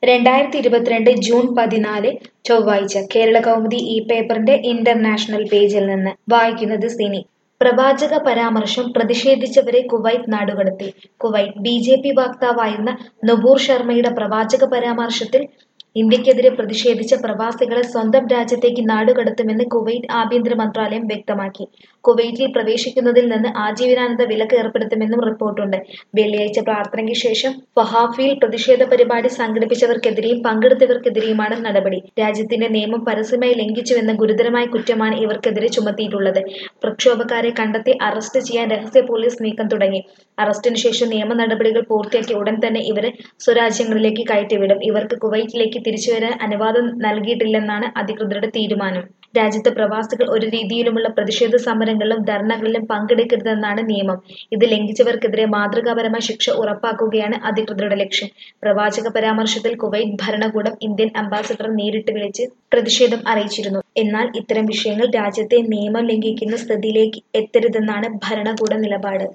രണ്ടായിരത്തി ഇരുപത്തിരണ്ട് ജൂൺ പതിനാല് ചൊവ്വാഴ്ച കേരള കൗമുദി ഈ പേപ്പറിന്റെ ഇന്റർനാഷണൽ പേജിൽ നിന്ന് വായിക്കുന്നത് സിനി പ്രവാചക പരാമർശം പ്രതിഷേധിച്ചവരെ കുവൈറ്റ് നാടുകടത്തി കുവൈറ്റ് ബി ജെ പി വക്താവായിരുന്ന നബൂർ ശർമ്മയുടെ പ്രവാചക പരാമർശത്തിൽ ഇന്ത്യക്കെതിരെ പ്രതിഷേധിച്ച പ്രവാസികളെ സ്വന്തം രാജ്യത്തേക്ക് നാടുകടത്തുമെന്ന് കുവൈറ്റ് ആഭ്യന്തര മന്ത്രാലയം വ്യക്തമാക്കി കുവൈറ്റിൽ പ്രവേശിക്കുന്നതിൽ നിന്ന് ആജീവനാന്ത വിലക്ക് ഏർപ്പെടുത്തുമെന്നും റിപ്പോർട്ടുണ്ട് വെള്ളിയാഴ്ച പ്രാർത്ഥനയ്ക്ക് ശേഷം വഹാഫിയിൽ പ്രതിഷേധ പരിപാടി സംഘടിപ്പിച്ചവർക്കെതിരെയും പങ്കെടുത്തവർക്കെതിരെയുമാണ് നടപടി രാജ്യത്തിന്റെ നിയമം പരസ്യമായി ലംഘിച്ചുവെന്ന ഗുരുതരമായ കുറ്റമാണ് ഇവർക്കെതിരെ ചുമത്തിയിട്ടുള്ളത് പ്രക്ഷോഭക്കാരെ കണ്ടെത്തി അറസ്റ്റ് ചെയ്യാൻ രഹസ്യ പോലീസ് നീക്കം തുടങ്ങി അറസ്റ്റിന് ശേഷം നിയമ നടപടികൾ പൂർത്തിയാക്കി ഉടൻ തന്നെ ഇവരെ സ്വരാജ്യങ്ങളിലേക്ക് കയറ്റിവിടും ഇവർക്ക് കുവൈറ്റിലേക്ക് തിരിച്ചുവരാൻ അനുവാദം നൽകിയിട്ടില്ലെന്നാണ് അധികൃതരുടെ തീരുമാനം രാജ്യത്തെ പ്രവാസികൾ ഒരു രീതിയിലുമുള്ള പ്രതിഷേധ സമരങ്ങളിലും ധർണകളിലും പങ്കെടുക്കരുതെന്നാണ് നിയമം ഇത് ലംഘിച്ചവർക്കെതിരെ മാതൃകാപരമായ ശിക്ഷ ഉറപ്പാക്കുകയാണ് അധികൃതരുടെ ലക്ഷ്യം പ്രവാചക പരാമർശത്തിൽ കുവൈറ്റ് ഭരണകൂടം ഇന്ത്യൻ അംബാസഡർ നേരിട്ട് വിളിച്ച് പ്രതിഷേധം അറിയിച്ചിരുന്നു എന്നാൽ ഇത്തരം വിഷയങ്ങൾ രാജ്യത്തെ നിയമം ലംഘിക്കുന്ന സ്ഥിതിയിലേക്ക് എത്തരുതെന്നാണ് ഭരണകൂട നിലപാട്